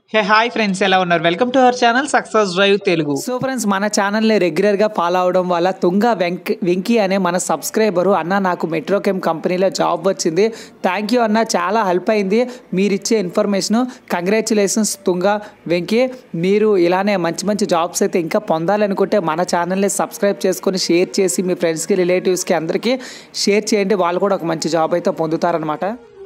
hey hi friends ఎలా ఉన్నారు welcome to our channel success drive Telugu so friends మన ఛానల్ని రెగ్యులర్గా ఫాలో అవడం వల్ల తుంగ వెంక్ వెంకీ అనే మన సబ్స్క్రైబరు అన్న నాకు మెట్రోకెమ్ కంపెనీలో జాబ్ వచ్చింది థ్యాంక్ యూ అన్న చాలా హెల్ప్ అయింది మీరు ఇచ్చే ఇన్ఫర్మేషన్ కంగ్రాచులేషన్స్ తుంగ వెంకీ మీరు ఇలానే మంచి మంచి జాబ్స్ అయితే ఇంకా పొందాలనుకుంటే మన ఛానల్ని సబ్స్క్రైబ్ చేసుకొని షేర్ చేసి మీ ఫ్రెండ్స్కి రిలేటివ్స్కి అందరికీ షేర్ చేయండి వాళ్ళు కూడా ఒక మంచి జాబ్ అయితే పొందుతారనమాట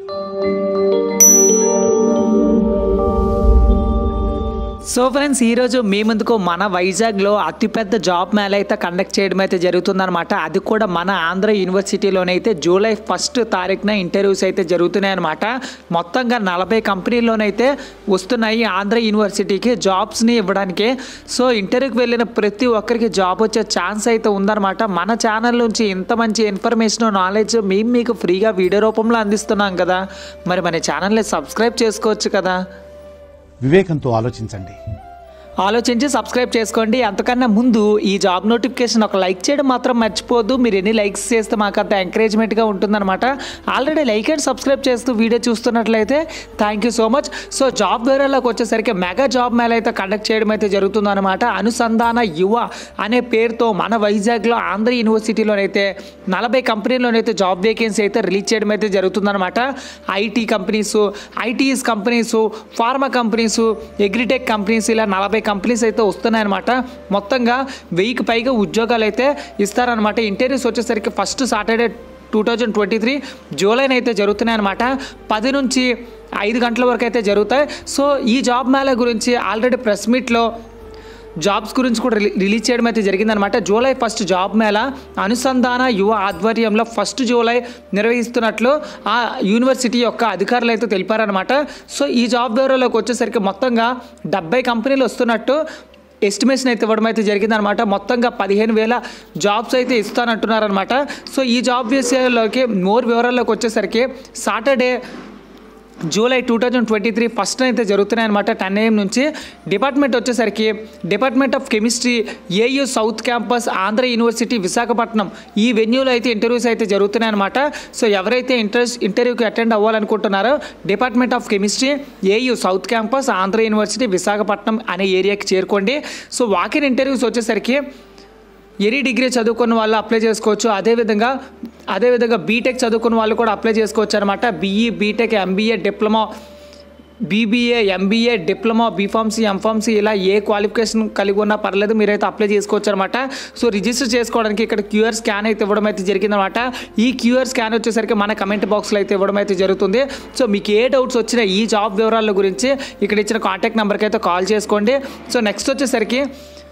సో ఫ్రెండ్స్ ఈరోజు మీ ముందుకు మన వైజాగ్లో అతిపెద్ద జాబ్ మేళ అయితే కండక్ట్ చేయడం అయితే జరుగుతుందన్నమాట అది కూడా మన ఆంధ్ర యూనివర్సిటీలోనైతే జూలై ఫస్ట్ తారీఖున ఇంటర్వ్యూస్ అయితే జరుగుతున్నాయి అనమాట మొత్తంగా నలభై కంపెనీల్లోనైతే వస్తున్నాయి ఆంధ్ర యూనివర్సిటీకి జాబ్స్ని ఇవ్వడానికి సో ఇంటర్వ్యూకి వెళ్ళిన ప్రతి ఒక్కరికి జాబ్ వచ్చే ఛాన్స్ అయితే ఉందన్నమాట మన ఛానల్ నుంచి ఇంత మంచి ఇన్ఫర్మేషన్ నాలెడ్జ్ మేము మీకు ఫ్రీగా వీడియో రూపంలో అందిస్తున్నాం కదా మరి మన ఛానల్ని సబ్స్క్రైబ్ చేసుకోవచ్చు కదా వివేకంతో ఆలోచించండి ఆలోచించి సబ్స్క్రైబ్ చేసుకోండి అంతకన్నా ముందు ఈ జాబ్ నోటిఫికేషన్ ఒక లైక్ చేయడం మాత్రం మర్చిపోద్దు మీరు ఎన్ని లైక్స్ చేస్తే మాకు అంత ఎంకరేజ్మెంట్గా ఉంటుందన్నమాట ఆల్రెడీ లైక్ అండ్ సబ్స్క్రైబ్ చేస్తూ వీడియో చూస్తున్నట్లయితే thank you so much so job వేరేలోకి వచ్చేసరికి మెగా జాబ్ మేళ అయితే కండక్ట్ చేయడం అయితే జరుగుతుందన్నమాట అనుసంధాన యువ అనే పేరుతో మన వైజాగ్లో ఆంధ్ర యూనివర్సిటీలోనైతే నలభై కంపెనీలోనైతే జాబ్ వేకెన్సీ అయితే రిలీజ్ చేయడం అయితే జరుగుతుందన్నమాట IT companies ITS companies pharma companies agritech companies ఇలా నలభై కంపెనీస్ అయితే వస్తున్నాయన్నమాట మొత్తంగా వెయ్యికి పైగా ఉద్యోగాలు అయితే ఇస్తారనమాట ఇంటర్వ్యూస్ వచ్చేసరికి first Saturday two thousand twenty three జూలైన అయితే జరుగుతున్నాయి అనమాట పది నుంచి ఐదు గంటల వరకు అయితే జరుగుతాయి సో ఈ జాబ్ మేళ గురించి ఆల్రెడీ ప్రెస్ మీట్లో జాబ్స్ గురించి కూడా రిలీ- రిలీజ్ చేయడం అయితే జరిగిందనమాట జూలై ఫస్ట్ జాబ్ మేళ అనుసంధాన యువ ఆధ్వర్యంలో ఫస్ట్ జూలై నిర్వహిస్తున్నట్లు ఆ యూనివర్సిటీ యొక్క అధికారులు అయితే తెలిపారనమాట సో ఈ జాబ్ బ్యూరోలోకి వచ్చేసరికి మొత్తంగా డెబ్బై కంపెనీలు వస్తున్నట్టు ఎస్టిమేషన్ అయితే ఇవ్వడం అయితే జరిగిందనమాట మొత్తంగా పదిహేను వేల జాబ్స్ అయితే ఇస్తానంటున్నారనమాట సో ఈ జాబ్ విషయాల్లోకి మోర్ వివరాల్లోకి వచ్చేసరికి Saturday July two thousand twenty three first అయితే జరుగుతున్నాయి అనమాట టెన్ ఏఎం నుంచి డిపార్ట్మెంట్ వచ్చేసరికి department of chemistry AU south campus Andhra university Visakhapatnam ఈ వెన్యూలో అయితే ఇంటర్వ్యూస్ అయితే జరుగుతున్నాయి అనమాట సో ఎవరైతే ఇంటర్వ్యూస్ ఇంటర్వ్యూకి అటెండ్ అవ్వాలనుకుంటున్నారో department of chemistry AU south campus Andhra university Visakhapatnam అనే ఏరియాకి చేరుకోండి సో వాకిన్ ఇంటర్వ్యూస్ వచ్చేసరికి ఎనీ డిగ్రీ చదువుకున్న వాళ్ళు అప్లై చేసుకోవచ్చు అదేవిధంగా అదేవిధంగా బీటెక్ చదువుకున్న వాళ్ళు కూడా అప్లై చేసుకోవచ్చు అనమాట BE B Tech MBA diploma BBA MBA diploma B Pharmacy M Pharmacy ఇలా ఏ క్వాలిఫికేషన్ కలిగి ఉన్నా పర్లేదు మీరైతే అప్లై చేసుకోవచ్చు అనమాట సో రిజిస్టర్ చేసుకోవడానికి ఇక్కడ క్యూఆర్ స్కాన్ అయితే ఇవ్వడం అయితే జరిగిందనమాట ఈ క్యూఆర్ స్కాన్ వచ్చేసరికి మన కమెంట్ బాక్స్లో అయితే ఇవ్వడం అయితే జరుగుతుంది సో మీకు ఏ డౌట్స్ వచ్చినా ఈ జాబ్ వివరాల గురించి ఇక్కడ ఇచ్చిన కాంటాక్ట్ నెంబర్కి అయితే కాల్ చేసుకోండి సో నెక్స్ట్ వచ్చేసరికి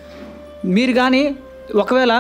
మీరు కానీ ఒకవేళ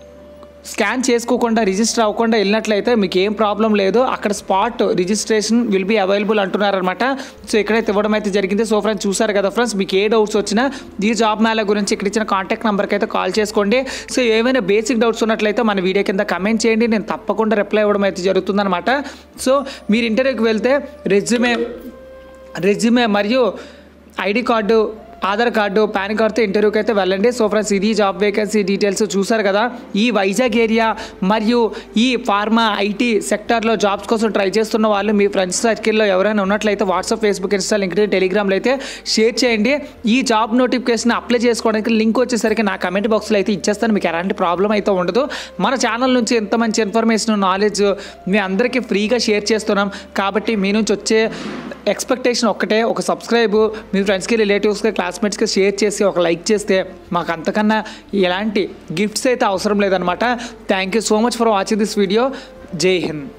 స్కాన్ చేసుకోకుండా రిజిస్టర్ అవ్వకుండా వెళ్ళినట్లయితే మీకు ఏం ప్రాబ్లం లేదు అక్కడ spot registration will be available అంటున్నారనమాట సో ఇక్కడైతే ఇవ్వడం అయితే జరిగింది సో ఫ్రెండ్స్ చూసారు కదా ఫ్రెండ్స్ మీకు ఏ డౌట్స్ వచ్చినా ఈ జాబ్ మేళ గురించి ఇక్కడ ఇచ్చిన కాంటాక్ట్ నెంబర్కి అయితే కాల్ చేసుకోండి సో ఏమైనా బేసిక్ డౌట్స్ ఉన్నట్లయితే మన వీడియో కింద కమెంట్ చేయండి నేను తప్పకుండా రిప్లై ఇవ్వడం అయితే జరుగుతుందన్నమాట సో మీరు ఇంటర్వ్యూకి వెళ్తే రెజ్యూమే రెజ్యూమే మరియు ID card Aadhaar card PAN కార్డుతో ఇంటర్వ్యూకి అయితే వెళ్ళండి సో ఫ్రెండ్స్ ఇది జాబ్ వేకెన్సీ డీటెయిల్స్ చూసారు కదా ఈ వైజాగ్ ఏరియా మరియు ఈ ఫార్మా ఐటీ సెక్టార్లో జాబ్స్ కోసం ట్రై చేస్తున్న వాళ్ళు మీ ఫ్రెండ్స్ సర్కిల్లో ఎవరైనా ఉన్నట్లయితే వాట్సాప్ ఫేస్బుక్ ఇన్స్టా లింక్డ్ టెలిగ్రామ్లో అయితే షేర్ చేయండి ఈ జాబ్ నోటిఫికేషన్ అప్లై చేసుకోవడానికి లింక్ వచ్చేసరికి నా కమెంట్ బాక్స్లో అయితే ఇచ్చేస్తాను మీకు ఎలాంటి ప్రాబ్లం అయితే ఉండదు మన ఛానల్ నుంచి ఎంత మంచి ఇన్ఫర్మేషన్ నాలెడ్జ్ మీ అందరికీ ఫ్రీగా షేర్ చేస్తున్నాం కాబట్టి మీ నుంచి వచ్చే ఎక్స్పెక్టేషన్ ఒక్కటే ఒక సబ్స్క్రైబ్ మీ ఫ్రెండ్స్కి రిలేటివ్స్కి క్లాస్మేట్స్కి షేర్ చేసి ఒక లైక్ చేస్తే మాకు అంతకన్నా ఎలాంటి గిఫ్ట్స్ అయితే అవసరం లేదనమాట thank you so much for watching this video జై హింద్